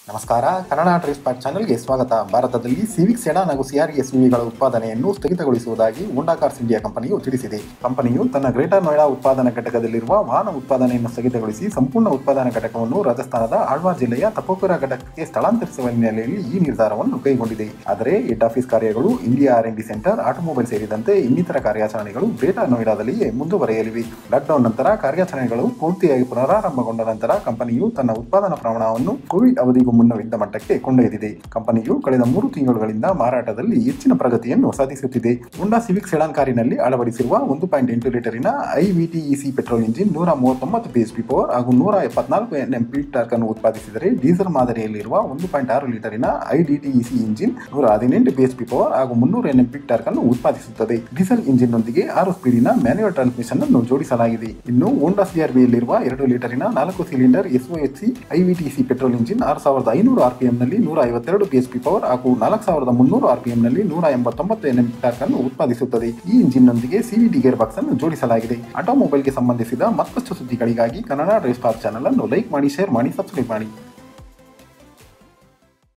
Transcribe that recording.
ನಮಸ್ಕಾರ Kannada trace park ಚಾನೆಲ್ಗೆ ಸ್ವಾಗತ ಭಾರತದಲ್ಲಿ ಸಿವಿಕ್ ಸೆಡಾನ್ ಹಾಗೂ ಸಿಆರ್ ಎಸ್ಯುವಿಗಳ ಉತ್ಪಾದನೆಯನ್ನು ಸ್ಥಗಿತಗೊಳಿಸುವುದಾಗಿ ಹೋಂಡಾ ಕಾರ್ಸ್ ಇಂಡಿಯಾ ಕಂಪನಿಯು ತಿಳಿಸಿದೆ ಕಂಪನಿಯು ತನ್ನ ಗ್ರೇಟರ್ ನೋಯ್ಡಾ ಉತ್ಪಾದನಾ ಘಟಕದಲ್ಲಿರುವ ವಾಹನ ಉತ್ಪಾದನೆಯನ್ನು ಸ್ಥಗಿತಗೊಳಿಸಿ ಸಂಪೂರ್ಣ ಉತ್ಪಾದನಾ ಘಟಕವನ್ನು ರಾಜಸ್ಥಾನದ ಆಳ್ವಾರ್ ಜಿಲ್ಲೆಯ ತಪೋಪುರ ಘಟಕಕ್ಕೆ ಸ್ಥಳಾಂತರಿಸುವ ಹಿನ್ನೆಲೆಯಲ್ಲಿ ಈ ನಿರ್ಧಾರವನ್ನು ಕೈಗೊಂಡಿದೆ ಆದರೆ ಹೆಡ್ ಆಫೀಸ್ ಕಾರ್ಯಗಳು India R D centre automobile ಸೇರಿದಂತೆ ಇನ್ನಿತರ ಕಾರ್ಯಾಚರಣೆಗಳು ಗ್ರೇಟರ್ ನೋಯ್ಡಾದಲ್ಲಿಯೇ ಮುಂದುವರೆಯಲಿವೆ ಲಾಕ್ಡೌನ್ ನಂತರ ಕಾರ್ಯಾಚರಣೆಗಳು ಪೂರ್ತಿಯಾಗಿ ಪುನರಾರಂಭಗೊಂಡ ನಂತರ ಕಂಪನಿಯು ತನ್ನ ಉತ್ಪಾದನಾ ಪ್ರಮಾಣವನ್ನು ಕೋವಿಡ್ ಅವಧಿಗೂ ಮುನ್ನವಿದ್ದ ಮಟ್ಟಕ್ಕೆ ಕೊಂಡೊಯ್ದಿದೆ ಕಂಪನಿಯು ಕಳೆದ ಮೂರು ತಿಂಗಳುಗಳಿಂದ ಮಾರಾಟದಲ್ಲಿ ಹೆಚ್ಚಿನ ಪ್ರಗತಿಯನ್ನು ಸಾಧಿಸುತ್ತಿದೆ ಹೋಂಡಾ ಸಿವಿಕ್ ಸೆಡಾನ್ ಕಾರಿನಲ್ಲಿ ಅಳವಡಿಸಿರುವ ಒಂದು ಪಾಯಿಂಟ್ ಎಂಟು ಲೀಟರಿನ ಐವಿಟಿಇಸಿ ಪೆಟ್ರೋಲ್ ಇಂಜಿನ್ ನೂರ ಮೂವತ್ತೊಂಬತ್ತು ಬಿಎಸ್ಪಿ ಪವರ್ ಹಾಗೂ ನೂರ ಎಪ್ಪತ್ನಾಲ್ಕು ಎನ್ಎಂ ಪಿ ಟಾರ್ಕ್ ಅನ್ನು ಉತ್ಪಾದಿಸಿದರೆ ಡೀಸೆಲ್ ಮಾದರಿಯಲ್ಲಿರುವ ಒಂದು ಪಾಯಿಂಟ್ ಆರು ಲೀಟರಿನ ಐಡಿಟಿಇಸಿ ಇಂಜಿನ್ ನೂರ ಹದಿನೆಂಟು ಬಿಎಸ್ಪಿ ಪವರ್ ಹಾಗೂ ಮುನ್ನೂರು ಎನ್ಎಂ ಪಿ ಟಾರ್ಕ್ ಅನ್ನು ಉತ್ಪಾದಿಸುತ್ತದೆ ಡೀಸೆಲ್ ಇಂಜಿನ್ ನೊಂದಿಗೆ ಆರು ಸ್ಪೀಡಿನ ಮ್ಯಾನ್ಯುವಲ್ ಟ್ರಾನ್ಸ್ಮಿಷನ್ ಅನ್ನು ಜೋಡಿಸಲಾಗಿದೆ ಇನ್ನು ಹೋಂಡಾ ಸಿಆರ್ಬಿಯಲ್ಲಿರುವ ಎರಡು ಲೀಟರಿನ ನಾಲ್ಕು cylinder SOHC IVTEC petrol engine ಆರು ಸಾವಿರದ ಐನೂರು ಆರ್ಪಿಎಂನಲ್ಲಿ ನೂರ ಐವತ್ತೆರಡು ಬಿಎಸ್ಪಿ ಪವರ್ ಹಾಗೂ ನಾಲ್ಕು ಸಾವಿರದ ಮುನ್ನೂರು ಆರ್ಪಿಎಂನಲ್ಲಿ ನೂರ ಎಂಬತ್ತೊಂಬತ್ತು ಎನ್ಎಂ ಟಾರ್ಕ್ ಅನ್ನು ಉತ್ಪಾದಿಸುತ್ತದೆ ಈ ಇಂಜಿನ್ನೊಂದಿಗೆ ಸಿವಿಟಿ ಗೇರ್ ಬಾಕ್ಸ್ ಅನ್ನು ಜೋಡಿಸಲಾಗಿದೆ ಆಟೋಮೊಬೈಲ್ಗೆ ಸಂಬಂಧಿಸಿದ ಮತ್ತಷ್ಟು ಸುದ್ದಿಗಳಿಗಾಗಿ ಕನ್ನಡ ಡ್ರೈವ್ ಸ್ಟಾರ್ ಚಾನಲ್ ಅನ್ನು ಲೈಕ್ ಮಾಡಿ ಶೇರ್ ಮಾಡಿ ಸಬ್ಸ್ಕ್ರೈಬ್ ಮಾಡಿ